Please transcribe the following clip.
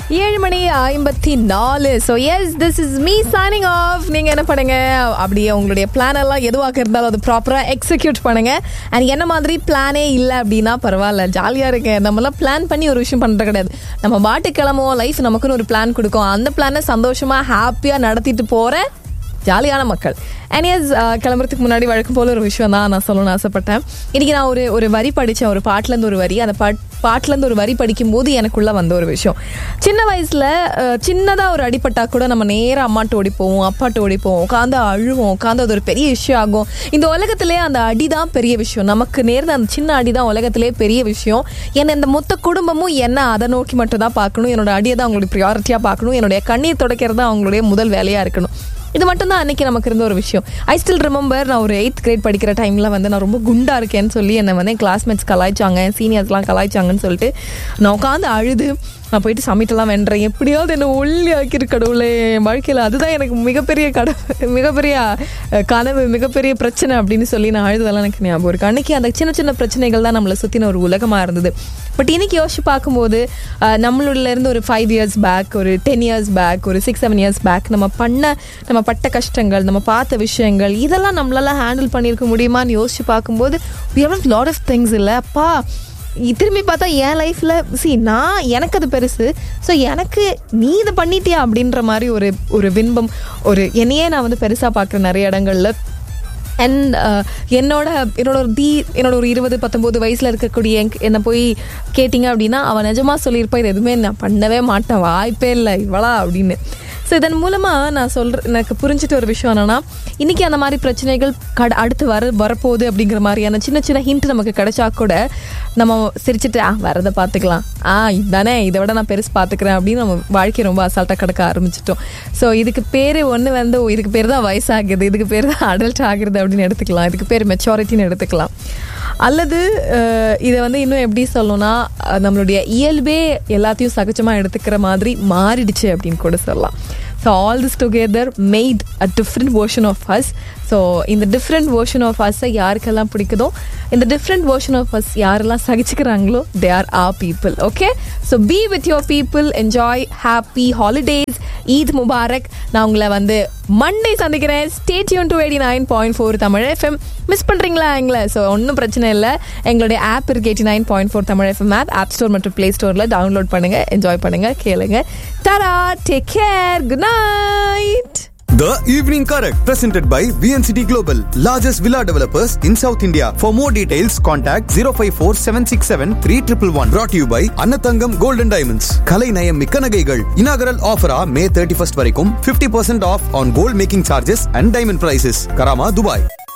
ஏழு மணி ஐம்பத்தி நாலு so yes this is me signing off நீங்கள் என்ன பண்ணுங்க அப்படியே உங்களுடைய பிளான் எல்லாம் எதுவாக இருந்தாலும் அது ப்ராப்பராக எக்ஸிக்யூட் பண்ணுங்க அண்ட் என்ன மாதிரி பிளானே இல்லை அப்படின்னா பரவாயில்ல ஜாலியாக இருக்கு நம்மலாம் பிளான் பண்ணி ஒரு விஷயம் பண்ணுறது கிடையாது நம்ம பாட்டு கிளம்புவோம் லைஃப் நமக்குன்னு ஒரு பிளான் கொடுக்கும் அந்த பிளானை சந்தோஷமாக ஹாப்பியாக நடத்திட்டு போகிற ஜாலியான மக்கள் அனியஸ் கிளம்புறதுக்கு முன்னாடி வழக்கம் போல ஒரு விஷயம் தான் நான் சொல்லணும்னு ஆசைப்பட்டேன் இன்னைக்கு நான் ஒரு ஒரு வரி படித்தேன் ஒரு பாட்டுலேருந்து ஒரு வரி அந்த பாட் பாட்டுலேருந்து ஒரு வரி படிக்கும் போது எனக்குள்ள வந்த ஒரு விஷயம் சின்ன வயசில் சின்னதாக ஒரு அடிப்பட்டா கூட நம்ம நேராக அம்மாட்ட ஓடி போவோம் அப்பாட்ட ஓடி போவோம் உட்காந்து அழுவோம் உட்காந்து அது ஒரு பெரிய விஷயம் ஆகும் இந்த உலகத்திலே அந்த அடி தான் பெரிய விஷயம் நமக்கு நேர்ந்த அந்த சின்ன அடி தான் உலகத்திலே பெரிய விஷயம் ஏன்னா இந்த மொத்த குடும்பமும் என்ன அதை நோக்கி மட்டும் தான் பார்க்கணும் என்னோட அடியை தான் அவங்களுடைய ப்ரியாரிட்டியாக பார்க்கணும் என்னுடைய கண்ணீர் துடைக்கிறது தான் அவங்களுடைய முதல் வேலையாக இருக்கணும் இது மட்டும் தான் அன்னைக்கு நமக்கு இருந்த ஒரு விஷயம் ஐ ஸ்டில் ரிமெம்பர் நான் ஒரு எயித் கிரேட் படிக்கிற டைமில் வந்து நான் ரொம்ப குண்டா இருக்கேன்னு சொல்லி என்னை வந்து கிளாஸ்மேட்ஸ் கலாய்ச்சாங்க சீனியர்ஸ்லாம் கலாய்ச்சாங்கன்னு சொல்லிட்டு நான் உட்காந்து அழுது நான் போயிட்டு சமைட்டெல்லாம் வென்றேன் எப்படியாவது என்ன ஒல்லி ஆக்கிரு கடவுளே என் வாழ்க்கையில் அதுதான் எனக்கு மிகப்பெரிய கடவு மிகப்பெரிய அஹ், கனவு மிகப்பெரிய பிரச்சனை அப்படின்னு சொல்லி நான் அழுததெல்லாம் எனக்கு ஞாபகம் இருக்கு அன்னைக்கு அந்த சின்ன சின்ன பிரச்சனைகள் தான் நம்மளை சுற்றின ஒரு உலகமாக இருந்தது பட் இன்னைக்கு யோசிச்சு பார்க்கும்போது அஹ், நம்மளுள்ள இருந்து ஒரு ஃபைவ் இயர்ஸ் பேக் ஒரு டென் இயர்ஸ் பேக் ஒரு சிக்ஸ் செவன் இயர்ஸ் பேக் நம்ம பண்ண நம்ம பட்ட கஷ்டங்கள் நம்ம பார்த்த விஷயங்கள் இதெல்லாம் நம்மளால ஹேண்டில் பண்ணியிருக்க முடியுமான்னு யோசிச்சு பார்க்கும்போது we have lot of things இல்லை அப்பா இ- திரும்பி பார்த்தா என் லைஃப்பில் சி நான் எனக்கு அது பெருசு ஸோ எனக்கு நீ இதை பண்ணிட்டியா அப்படின்ற மாதிரி ஒரு ஒரு வின்பம் ஒரு என்னையே நான் வந்து பெருசாக பார்க்குறேன் நிறைய இடங்கள்ல அண்ட் என்னோட என்னோட ஒரு தீ என்னோட ஒரு இருபது பத்தொம்போது வயசில் இருக்கக்கூடிய என் என்னை போய் கேட்டிங்க அப்படின்னா அவன் நிஜமாக சொல்லியிருப்பா இது எதுவுமே நான் பண்ணவே மாட்டேன் வாய்ப்பே இல்லை இவளா அப்படின்னு ஸோ இதன் மூலமாக நான் சொல்கிற எனக்கு புரிஞ்சிட்ட ஒரு விஷயம் என்னன்னா இன்றைக்கி அந்த மாதிரி பிரச்சனைகள் கட அடுத்து வர வரப்போகுது அப்படிங்கிற மாதிரியான சின்ன சின்ன ஹிண்ட் நமக்கு கிடைச்சா கூட நம்ம சிரிச்சிட்டு ஆ வரதை பார்த்துக்கலாம் ஆ இதானே இதை விட நான் பெருசு பார்த்துக்கிறேன் அப்படின்னு நம்ம வாழ்க்கையை ரொம்ப அசால்ட்டாக கிடக்க ஆரம்பிச்சிட்டோம் ஸோ இதுக்கு பேர் ஒன்று வந்து ஓ, இதுக்கு பேர் தான் வயசாகுது இதுக்கு பேர் தான் அடல்ட் ஆகுறது அப்படின்னு எடுத்துக்கலாம் இதுக்கு பேர் மெச்சாரிட்டின்னு எடுத்துக்கலாம் அல்லது அஹ், இதை வந்து இன்னும் எப்படி சொல்லணும்னா அஹ், நம்மளுடைய இயல்பே எல்லாத்தையும் சகஜமாக எடுத்துக்கிற மாதிரி மாறிடுச்சு அப்படின்னு கூட சொல்லலாம் so all this together made a different version of us so இந்த டிஃப்ரெண்ட் வேர்ஷன் ஆஃப் அஸ்ஸை யாருக்கெல்லாம் பிடிக்குதோ இந்த டிஃப்ரெண்ட் வேர்ஷன் ஆஃப் அஸ் யாரெல்லாம் சகிச்சுக்கிறாங்களோ they are are people okay so be with your people enjoy happy holidays Eid Mubarak நான் உங்களை வந்து மண்டே சந்திக்கிறேன் stay tuned to eighty nine point four Tamil FM miss பண்ணுறீங்களா எங்களை ஸோ ஒன்றும் பிரச்சனை இல்லை எங்களுடைய ஆப் இருக்கு eighty nine point four Tamil FM app app store மற்றும் ப்ளே ஸ்டோரில் டவுன்லோட் பண்ணுங்கள் என்ஜாய் பண்ணுங்கள் கேளுங்க தரா take care good night The Evening Correct, presented by VNCT Global, largest villa developers in South India. For more details, contact 054 767 3111. Brought to you by Annathangam Gold and Diamonds. Kalai Nayam Mikka Nagaigal. Inaugural offer ah May 31st வரைக்கும் 50% off on gold making charges and diamond prices. Karama, Dubai.